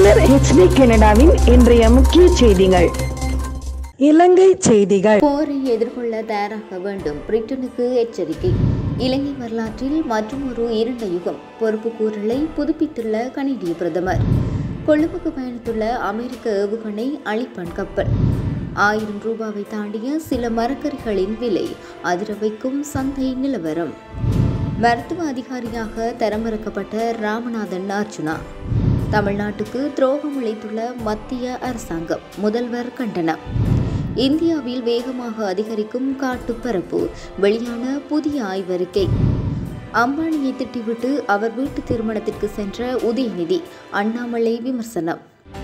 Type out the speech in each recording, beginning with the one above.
தமிழர் ஹெச்டி கனடாவின் இன்றைய முக்கிய செய்திகள் இலங்கை செய்திகள் போரை எதிர்கொள்ள தயாராக வேண்டும் பிரிட்டனுக்கு எச்சரிக்கை இலங்கை வரலாற்றில் மற்றொரு இருண்ட யுகம் பொறுப்புக்கூறலை புதுப்பித்துள்ள கனடிய பிரதமர் கொழும்புக்கு பயணித்துள்ள அமெரிக்க ஏவுகணை அழிப்பன் கப்பல் ஆயிரம் ரூபாவை தாண்டிய சில மரக்கறிகளின் விலை அதிர வைக்கும் சந்தை நிலவரம் மருத்துவ அதிகாரியாக தரமிறக்கப்பட்ட ராமநாதன் அர்ஜுனா தமிழ்நாட்டுக்கு துரோகம் அளித்துள்ள மத்திய அரசாங்கம் முதல்வர் கண்டனம் இந்தியாவில் வேகமாக அதிகரிக்கும் காட்டுப்பரப்பு வெளியான புதிய ஆய்வறிக்கை அம்பானியை திட்டிவிட்டு அவர் வீட்டு திருமணத்திற்கு சென்ற உதயநிதி அண்ணாமலை விமர்சனம்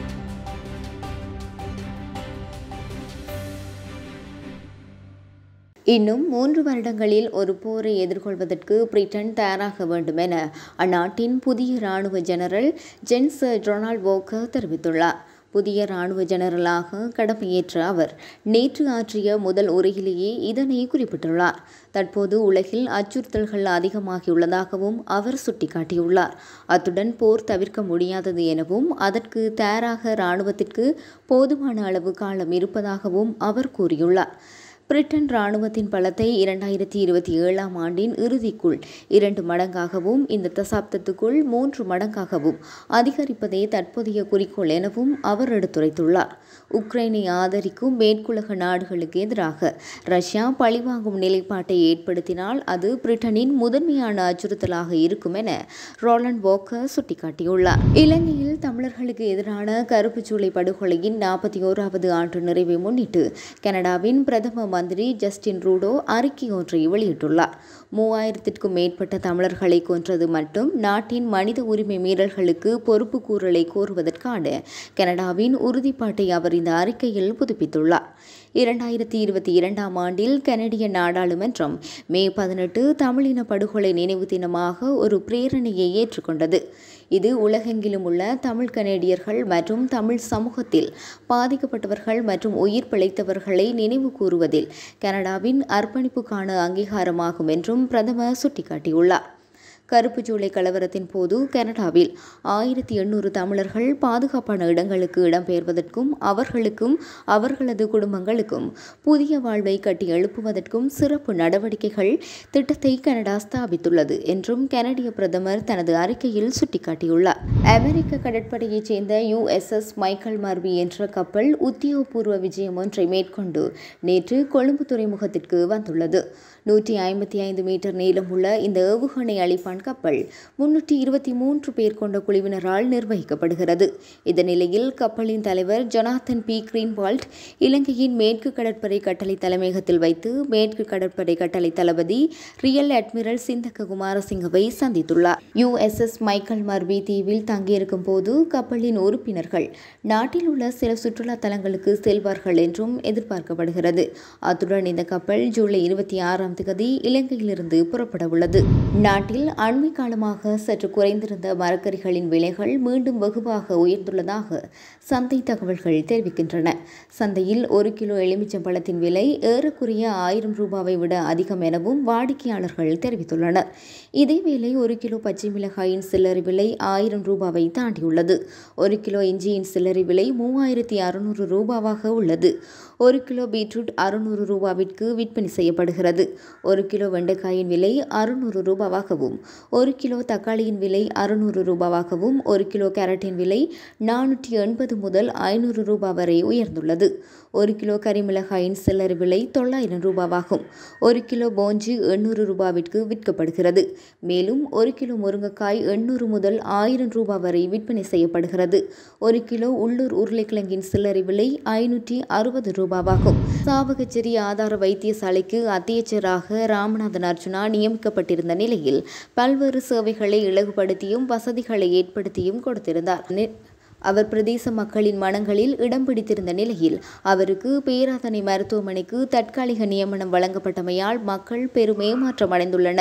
இன்னும் மூன்று வருடங்களில் ஒரு போரை எதிர்கொள்வதற்கு பிரிட்டன் தயாராக வேண்டும் என அந்நாட்டின் புதிய இராணுவ ஜெனரல் ஜென்ஸ் டொனால்ட் வோக்கர் தெரிவித்துள்ளார் புதிய இராணுவ ஜெனரலாக கடமையேற்ற அவர் நேற்று ஆற்றிய முதல் உரையிலேயே இதனை குறிப்பிட்டுள்ளார் தற்போது உலகில் அச்சுறுத்தல்கள் அதிகமாகியுள்ளதாகவும் அவர் சுட்டிக்காட்டியுள்ளார் அத்துடன் போர் தவிர்க்க முடியாதது எனவும் அதற்கு தயாராக இராணுவத்திற்கு போதுமான அளவு காலம் இருப்பதாகவும் அவர் கூறியுள்ளார் பிரிட்டன் இராணுவத்தின் பலத்தை இரண்டாயிரத்தி இருபத்தி ஏழாம் ஆண்டின் இறுதிக்குள் இரண்டு மடங்காகவும் இந்த தசாப்தத்துக்குள் மூன்று மடங்காகவும் அதிகரிப்பதே தற்போதைய குறிக்கோள் எனவும் அவர் எடுத்துரைத்துள்ளார் உக்ரைனை ஆதரிக்கும் மேற்குலக நாடுகளுக்கு எதிராக ரஷ்யா பழிவாங்கும் நிலைப்பாட்டை ஏற்படுத்தினால் அது பிரிட்டனின் முதன்மையான அச்சுறுத்தலாக இருக்கும் என ரோலண்ட் வாக்கர் சுட்டிக்காட்டியுள்ளார் இலங்கையில் தமிழர்களுக்கு எதிரான கருப்புச்சூளை படுகொலையின் நாற்பத்தி ஓராவது ஆண்டு நிறைவை முன்னிட்டு கனடாவின் பிரதம மந்திரி ஜஸ்டின் ரூடோ அறிக்கை ஒன்றை வெளியிட்டுள்ளார் மூவாயிரத்திற்கும் மேற்பட்ட தமிழர்களை கொன்றது மட்டும் நாட்டின் மனித உரிமை மீறல்களுக்கு பொறுப்பு கூறலை கோருவதற்கான கனடாவின் உறுதிப்பாட்டை அவர் இந்த அறிக்கையில் புதுப்பித்துள்ளார் இரண்டாயிரத்தி இருபத்தி இரண்டாம் ஆண்டில் கனடிய நாடாளுமன்றம் மே பதினெட்டு தமிழின படுகொலை நினைவு தினமாக ஒரு பிரேரணையை ஏற்றுக்கொண்டது இது உலகெங்கிலும் உள்ள தமிழ் கனேடியர்கள் மற்றும் தமிழ் சமூகத்தில் பாதிக்கப்பட்டவர்கள் மற்றும் உயிர் பிழைத்தவர்களை நினைவு கூறுவதில் கனடாவின் அர்ப்பணிப்புக்கான அங்கீகாரமாகும் என்றும் பிரதமர் சுட்டிக்காட்டியுள்ளார் கருப்பு ஜூலை கலவரத்தின் போது கனடாவில் ஆயிரத்தி எண்ணூறு தமிழர்கள் பாதுகாப்பான இடங்களுக்கு இடம்பெயர்வதற்கும் அவர்களுக்கும் அவர்களது குடும்பங்களுக்கும் புதிய வாழ்வை கட்டி எழுப்புவதற்கும் சிறப்பு நடவடிக்கைகள் திட்டத்தை கனடா ஸ்தாபித்துள்ளது என்றும் கனடிய பிரதமர் தனது அறிக்கையில் சுட்டிக்காட்டியுள்ளார் அமெரிக்க கடற்படையைச் சேர்ந்த யுஎஸ்எஸ் மைக்கேல் மார்பி என்ற கப்பல் உத்தியோகபூர்வ விஜயம் ஒன்றை மேற்கொண்டு நேற்று கொழும்பு துறைமுகத்திற்கு வந்துள்ளது நூற்றி ஐம்பத்தி ஐந்து மீட்டர் நீளமுள்ள இந்த ஏவுகணை அழிப்பான் கப்பல் முன்னூற்றி இருபத்தி மூன்று பேர் கொண்ட குழுவினரால் நிர்வகிக்கப்படுகிறது இந்த நிலையில் கப்பலின் தலைவர் ஜொனாத்தன் பி கிரீன்வால்ட் இலங்கையின் மேற்கு கடற்படை கட்டளை தலைமையகத்தில் வைத்து மேற்கு கடற்படை கட்டளை தளபதி ரியல் அட்மிரல் சிந்தக்க குமாரசிங்கவை சந்தித்துள்ளார் யுஎஸ்எஸ் மைக்கேல் மர்வி தீவில் தங்கியிருக்கும் போது கப்பலின் உறுப்பினர்கள் நாட்டில் உள்ள சில சுற்றுலா தலங்களுக்கு செல்வார்கள் என்றும் எதிர்பார்க்கப்படுகிறது அத்துடன் இந்த கப்பல் ஜூலை இருபத்தி ஆறாம் தேதி இலங்கையிலிருந்து புறப்பட உள்ளது நாட்டில் அண்மை காலமாக சற்று குறைந்திருந்த மரக்கறிகளின் விலைகள் மீண்டும் வெகுவாக உயர்ந்துள்ளதாக சந்தை தகவல்கள் தெரிவிக்கின்றன சந்தையில் ஒரு கிலோ எலுமிச்சம்பழத்தின் விலை ஏறக்குறைய ஆயிரம் ரூபாவை விட அதிகம் எனவும் வாடிக்கையாளர்கள் தெரிவித்துள்ளனர் இதேவேளை ஒரு கிலோ பச்சை மிளகாயின் சில்லறை விலை ஆயிரம் ரூபாவை தாண்டியுள்ளது ஒரு கிலோ இஞ்சியின் சில்லறை விலை மூவாயிரத்தி அறுநூறு ரூபாவாக உள்ளது ஒரு கிலோ பீட்ரூட் அறுநூறு ரூபாவிற்கு விற்பனை செய்யப்படுகிறது ஒரு கிலோ வெண்டைக்காயின் விலை அறுநூறு ரூபாவாகவும் ஒரு கிலோ தக்காளியின் விலை அறுநூறு ரூபாவாகவும் ஒரு கிலோ கேரட்டின் விலை நானூற்றி எண்பது முதல் ஐநூறு ரூபாய் வரை உயர்ந்துள்ளது ஒரு கிலோ கரிமிளகாயின் சில்லறை விலை தொள்ளாயிரம் ரூபாவாகும் ஒரு கிலோ போஞ்சி எண்ணூறு ரூபாவிற்கு விற்கப்படுகிறது மேலும் ஒரு கிலோ முருங்கைக்காய் எண்ணூறு முதல் ஆயிரம் ரூபாய் வரை விற்பனை செய்யப்படுகிறது ஒரு கிலோ உள்ளூர் உருளைக்கிழங்கின் சில்லறை விலை ஐநூற்றி அறுபது ரூபாவாகும் சாவகச்சேரி ஆதார வைத்தியசாலைக்கு அத்தியட்சராக ராமநாதன் அர்ஜுனா நியமிக்கப்பட்டிருந்த நிலையில் பல்வேறு சேவைகளை இலகுபடுத்தியும் வசதிகளை ஏற்படுத்தியும் கொடுத்திருந்தார் நி- அவர் பிரதேச மக்களின் மனங்களில் இடம் பிடித்திருந்த நிலையில் அவருக்கு பேராதனை மருத்துவமனைக்கு தற்காலிக நியமனம் வழங்கப்பட்டமையால் மக்கள் பெரும் ஏமாற்றம் அடைந்துள்ளனர்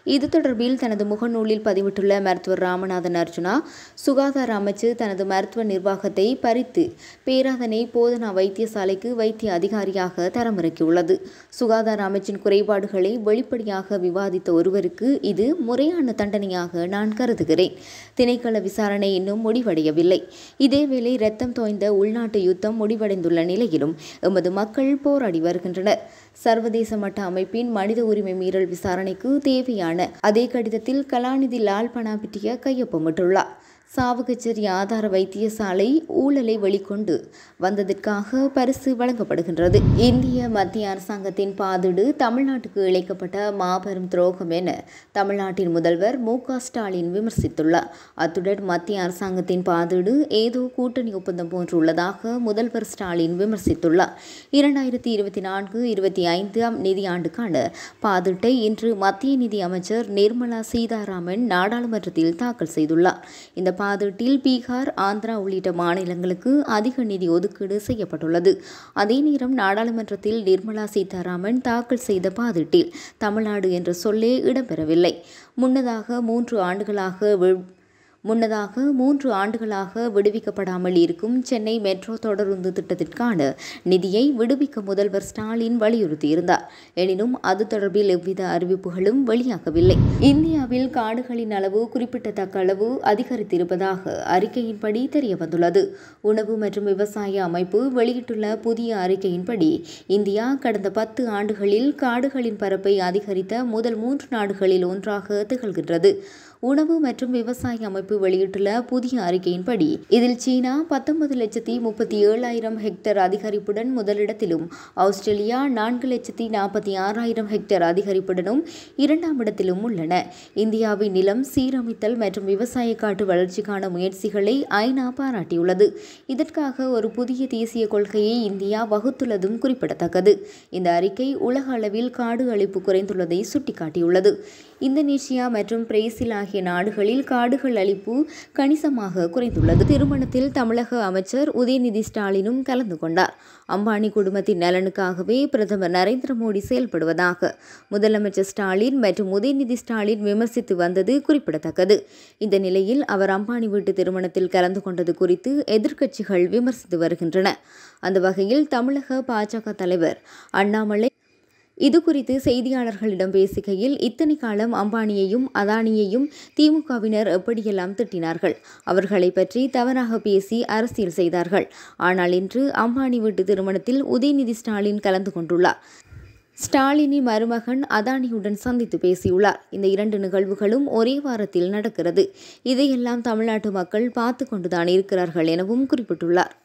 இது தொடர்பில் தனது முகநூலில் பதிவிட்டுள்ள மருத்துவர் ராமநாதன் அர்ஜுனா சுகாதார அமைச்சு தனது மருத்துவ நிர்வாகத்தை பறித்து பேராதனை போதனா வைத்தியசாலைக்கு வைத்திய அதிகாரியாக தரமிறக்கியுள்ளது சுகாதார அமைச்சின் குறைபாடுகளை வெளிப்படையாக விவாதித்த ஒருவருக்கு இது முறையான தண்டனையாக நான் கருதுகிறேன் திணைக்கள விசாரணை இன்னும் முடிவடையவில்லை இதேவேளை இரத்தம் தோய்ந்த உள்நாட்டு யுத்தம் முடிவடைந்துள்ள நிலையிலும் எமது மக்கள் போராடி வருகின்றனர் சர்வதேச மட்ட அமைப்பின் மனித உரிமை மீறல் விசாரணைக்கு தேவையான அதே கடிதத்தில் கலாநிதி லால் பனாபிட்டிய கையொப்பமிட்டுள்ளார் சாவுகச்சேரி ஆதார வைத்தியசாலை ஊழலை வெளிக்கொண்டு வந்ததற்காக பரிசு வழங்கப்படுகின்றது இந்திய மத்திய அரசாங்கத்தின் பாதிடு தமிழ்நாட்டுக்கு இழைக்கப்பட்ட மாபெரும் துரோகம் என தமிழ்நாட்டின் முதல்வர் மு க ஸ்டாலின் விமர்சித்துள்ளார் அத்துடன் மத்திய அரசாங்கத்தின் பாதிடு ஏதோ கூட்டணி ஒப்பந்தம் போன்று உள்ளதாக முதல்வர் ஸ்டாலின் விமர்சித்துள்ளார் இரண்டாயிரத்தி இருபத்தி நான்கு இருபத்தி ஐந்தாம் நிதியாண்டுக்கான பாதிட்டை இன்று மத்திய நிதி அமைச்சர் நிர்மலா சீதாராமன் நாடாளுமன்றத்தில் தாக்கல் செய்துள்ளார் இந்த பாதீட்டில் பீகார் ஆந்திரா உள்ளிட்ட மாநிலங்களுக்கு அதிக நிதி ஒதுக்கீடு செய்யப்பட்டுள்ளது அதே நேரம் நாடாளுமன்றத்தில் நிர்மலா சீதாராமன் தாக்கல் செய்த பாதீட்டில் தமிழ்நாடு என்ற சொல்லே இடம்பெறவில்லை முன்னதாக மூன்று ஆண்டுகளாக வி- முன்னதாக மூன்று ஆண்டுகளாக விடுவிக்கப்படாமல் இருக்கும் சென்னை மெட்ரோ தொடருந்து திட்டத்திற்கான நிதியை விடுவிக்க முதல்வர் ஸ்டாலின் வலியுறுத்தியிருந்தார் எனினும் அது தொடர்பில் எவ்வித அறிவிப்புகளும் வெளியாகவில்லை இந்தியாவில் காடுகளின் அளவு குறிப்பிடத்தக்க அளவு அதிகரித்திருப்பதாக அறிக்கையின்படி தெரியவந்துள்ளது உணவு மற்றும் விவசாய அமைப்பு வெளியிட்டுள்ள புதிய அறிக்கையின்படி இந்தியா கடந்த பத்து ஆண்டுகளில் காடுகளின் பரப்பை அதிகரித்த முதல் மூன்று நாடுகளில் ஒன்றாக திகழ்கின்றது உணவு மற்றும் விவசாய அமைப்பு வெளியிட்டுள்ள புதிய அறிக்கையின்படி இதில் சீனா பத்தொன்பது லட்சத்தி முப்பத்தி ஏழாயிரம் ஹெக்டேர் அதிகரிப்புடன் முதலிடத்திலும் ஆஸ்திரேலியா நான்கு லட்சத்தி நாற்பத்தி ஆறாயிரம் ஹெக்டேர் அதிகரிப்புடனும் இரண்டாம் இடத்திலும் உள்ளன இந்தியாவின் நிலம் சீரமைத்தல் மற்றும் விவசாய காட்டு வளர்ச்சிக்கான முயற்சிகளை ஐநா பாராட்டியுள்ளது இதற்காக ஒரு புதிய தேசிய கொள்கையை இந்தியா வகுத்துள்ளதும் குறிப்பிடத்தக்கது இந்த அறிக்கை உலக அளவில் காடு அழிப்பு குறைந்துள்ளதை சுட்டிக்காட்டியுள்ளது இந்தோனேஷியா மற்றும் பிரேசில் ஆகிய நாடுகளில் காடுகள் அழிப்பு கணிசமாக குறைந்துள்ளது திருமணத்தில் தமிழக அமைச்சர் உதயநிதி ஸ்டாலினும் கலந்து கொண்டார் அம்பானி குடும்பத்தின் நலனுக்காகவே பிரதமர் நரேந்திர மோடி செயல்படுவதாக முதலமைச்சர் ஸ்டாலின் மற்றும் உதயநிதி ஸ்டாலின் விமர்சித்து வந்தது குறிப்பிடத்தக்கது இந்த நிலையில் அவர் அம்பானி வீட்டு திருமணத்தில் கலந்து கொண்டது குறித்து எதிர்க்கட்சிகள் விமர்சித்து வருகின்றன அந்த வகையில் தமிழக பாஜக தலைவர் அண்ணாமலை இது குறித்து செய்தியாளர்களிடம் பேசுகையில் இத்தனை காலம் அம்பானியையும் அதானியையும் திமுகவினர் எப்படியெல்லாம் திட்டினார்கள் அவர்களை பற்றி தவறாக பேசி அரசியல் செய்தார்கள் ஆனால் இன்று அம்பானி வீட்டு திருமணத்தில் உதயநிதி ஸ்டாலின் கலந்து கொண்டுள்ளார் ஸ்டாலினின் மருமகன் அதானியுடன் சந்தித்து பேசியுள்ளார் இந்த இரண்டு நிகழ்வுகளும் ஒரே வாரத்தில் நடக்கிறது இதையெல்லாம் தமிழ்நாட்டு மக்கள் பார்த்து கொண்டுதான் இருக்கிறார்கள் எனவும் குறிப்பிட்டுள்ளார்